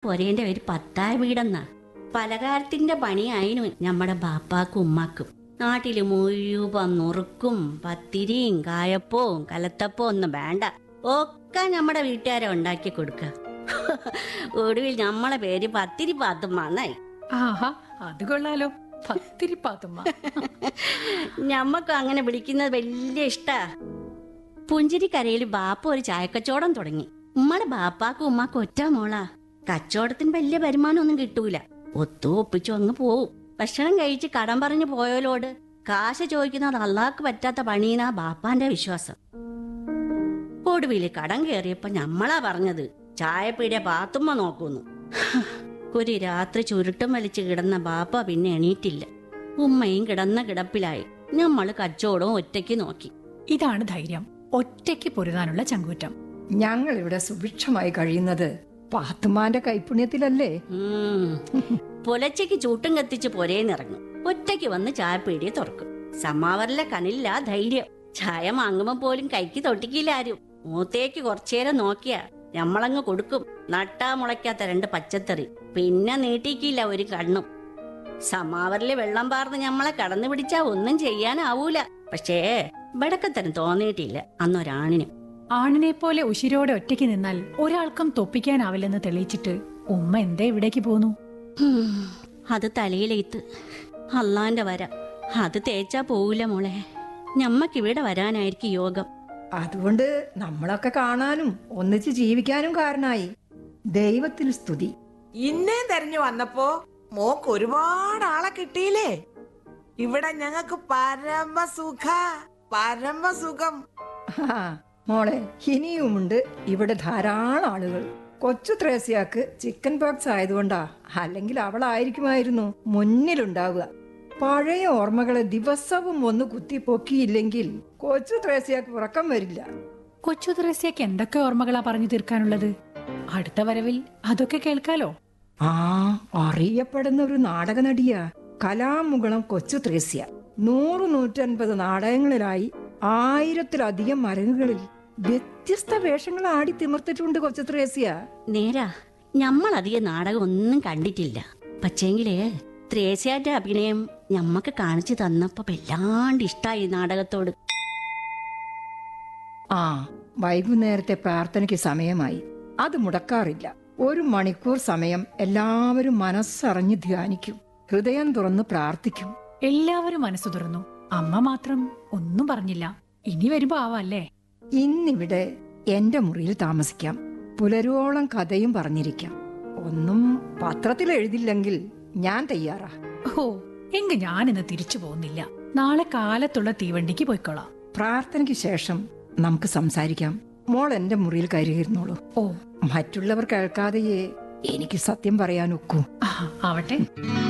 പൊരേന്റെ പേര് പത്തായ വീടെന്നാ പലകാലത്തിന്റെ പണിയായിനു നമ്മുടെ ബാപ്പാക്കും ഉമ്മാക്കും നാട്ടില് മുഴുവൻ നുറുക്കും പത്തിരിയും കായപ്പവും കലത്തപ്പവും ഒന്നും വേണ്ട ഒക്കെ നമ്മുടെ വീട്ടുകാരെ ഉണ്ടാക്കി കൊടുക്ക ഒടുവിൽ നമ്മളെ പേര് പത്തിരി പാത്തുമ്മാന്നായി ആഹാ അത് കൊള്ളാലോ പത്തിരി പാത്തുമ്മ ഞമ്മക്കും അങ്ങനെ വിളിക്കുന്നത് വലിയ ഇഷ്ടാ പുഞ്ചിരിക്കരയിൽ ബാപ്പ ഒരു ചായക്കച്ചവടം തുടങ്ങി ഉമ്മടെ ബാപ്പാക്കും ഉമ്മാക്കും ഒറ്റ മോളാ കച്ചവടത്തിന് വലിയ വരുമാനമൊന്നും കിട്ടൂല ഒത്തു ഒപ്പിച്ചു അങ്ങ് പോവും ഭക്ഷണം കഴിച്ച് കടം പറഞ്ഞു പോയവരോട് കാശ് ചോദിക്കുന്നത് അള്ളാക്ക് പറ്റാത്ത പണീനാ ബാപ്പാന്റെ വിശ്വാസം ഒടുവില് കടം കയറിയപ്പോ ഞമ്മളാ പറഞ്ഞത് ചായപ്പീടിയ പാത്തുമ്മ നോക്കുന്നു ഒരു രാത്രി ചുരുട്ടം വലിച്ച് കിടന്ന ബാപ്പ പിന്നെ എണീറ്റില്ല ഉമ്മയും കിടന്ന കിടപ്പിലായി ഞമ്മള് കച്ചവടവും ഒറ്റയ്ക്ക് നോക്കി ഇതാണ് ധൈര്യം ഒറ്റയ്ക്ക് പൊരുതാനുള്ള ചങ്കൂറ്റം ഞങ്ങൾ ഇവിടെ സുഭിക്ഷമായി കഴിയുന്നത് പാത്തുമാന്റെ കൈപുണ്യത്തിലല്ലേ ഉം. പുലച്ചയ്ക്ക് ചൂട്ടും കത്തിച്ച് പൊരേന്നിറങ്ങും ഒറ്റയ്ക്ക് വന്ന് ചായപ്പീടിയെ തുറക്കും സമാവറിലെ കനില്ല ധൈര്യം ചായ വാങ്ങുമ്പോ പോലും കൈക്ക് തൊട്ടിക്കില്ല ആരും മൂത്തേക്ക് കുറച്ചേരം നോക്കിയാ ഞമ്മളങ്ങ് കൊടുക്കും നട്ടാ മുളയ്ക്കാത്ത രണ്ട് പച്ചത്തറി പിന്നെ നീട്ടിക്കില്ല ഒരു കണ്ണും സമാവറിലെ വെള്ളം പാർന്ന് ഞമ്മളെ കടന്നു പിടിച്ചാ ഒന്നും ചെയ്യാനാവൂല പക്ഷേ ഇവിടക്കത്തരം തോന്നിയിട്ടില്ല അന്നൊരാണിനും ആണിനെ പോലെ ഉശിരോടെ ഒറ്റയ്ക്ക് നിന്നാൽ ഒരാൾക്കും തൊപ്പിക്കാനാവില്ലെന്ന് തെളിയിച്ചിട്ട് ഉമ്മ എന്തേ ഇവിടേക്ക് പോന്നു ഹും, അത് തലയിലെയ്ത്ത് അള്ളാന്റെ വര അത് തേച്ചാ പോവില്ല മോളെ ഞമ്മക്കിവിടെ വരാനായിരിക്കും യോഗം അതുകൊണ്ട് നമ്മളൊക്കെ കാണാനും ഒന്നിച്ച് ജീവിക്കാനും കാരണമായി ദൈവത്തിന് സ്തുതി ഇന്നേം തെരഞ്ഞു വന്നപ്പോ മോക്ക് ഒരുപാട് ആളെ കിട്ടിയില്ലേ ഇവിടെ ഞങ്ങക്ക് പരമസുഖ പരമസുഖം ആ, മോളെ ഇനിയുമുണ്ട് ഇവിടെ ധാരാളം ആളുകൾ കൊച്ചു ത്രേസ്യാക്ക് ചിക്കൻ പോക്സ് ആയതുകൊണ്ടാ അല്ലെങ്കിൽ അവളായിരിക്കുമായിരുന്നു മുന്നിലുണ്ടാവുക പഴയ ഓർമ്മകളെ ദിവസവും ഒന്ന് കുത്തിപ്പൊക്കിയില്ലെങ്കിൽ കൊച്ചു ത്രേസ്യാക്ക് ഉറക്കം വരില്ല കൊച്ചു ത്രേസ്യക്ക് എന്തൊക്കെ ഓർമ്മകളാ പറഞ്ഞു തീർക്കാനുള്ളത് അടുത്ത വരവിൽ അതൊക്കെ കേൾക്കാലോ ആ അറിയപ്പെടുന്ന ഒരു നാടക നടിയാ കലാമുകുളം കൊച്ചു ത്രേസ്യ നൂറ് നൂറ്റൻപത് നാടകങ്ങളിലായി ആയിരത്തിലധികം മരങ്ങുകളിൽ വ്യത്യസ്ത വേഷങ്ങൾ ആടി തിമിർത്തിട്ടുണ്ട് കൊച്ചു ത്രേസ്യ നേരാ ഞമ്മളധികം നാടകം ഒന്നും കണ്ടിട്ടില്ല പക്ഷേങ്കിലേ ത്രേസ്യാന്റെ അഭിനയം ഞമ്മക്ക് കാണിച്ചു തന്നപ്പോ വല്ലാണ്ട് ഇഷ്ടായി ഈ നാടകത്തോട് ആ വൈകുന്നേരത്തെ പ്രാർത്ഥനയ്ക്ക് സമയമായി അത് മുടക്കാറില്ല ഒരു മണിക്കൂർ സമയം എല്ലാവരും മനസ്സറിഞ്ഞ് ധ്യാനിക്കും ഹൃദയം തുറന്ന് പ്രാർത്ഥിക്കും എല്ലാവരും മനസ്സു തുറന്നു അമ്മ മാത്രം ഒന്നും പറഞ്ഞില്ല ഇനി വരുമ്പോ ആവാല്ലേ ഇന്നിവിടെ എന്റെ മുറിയിൽ താമസിക്കാം പുലരുവോളം കഥയും പറഞ്ഞിരിക്കാം ഒന്നും പത്രത്തിൽ എഴുതില്ലെങ്കിൽ ഞാൻ തയ്യാറാ ഓ എങ്ക് ഞാനിന്ന് തിരിച്ചു പോകുന്നില്ല നാളെ കാലത്തുള്ള തീവണ്ടിക്ക് പോയിക്കോളാം പ്രാർത്ഥനയ്ക്ക് ശേഷം നമുക്ക് സംസാരിക്കാം മോൾ എന്റെ മുറിയിൽ കയറിയിരുന്നോളൂ ഓ മറ്റുള്ളവർ കേൾക്കാതെയേ എനിക്ക് സത്യം പറയാൻ ഒക്കൂ ആ, ആവട്ടെ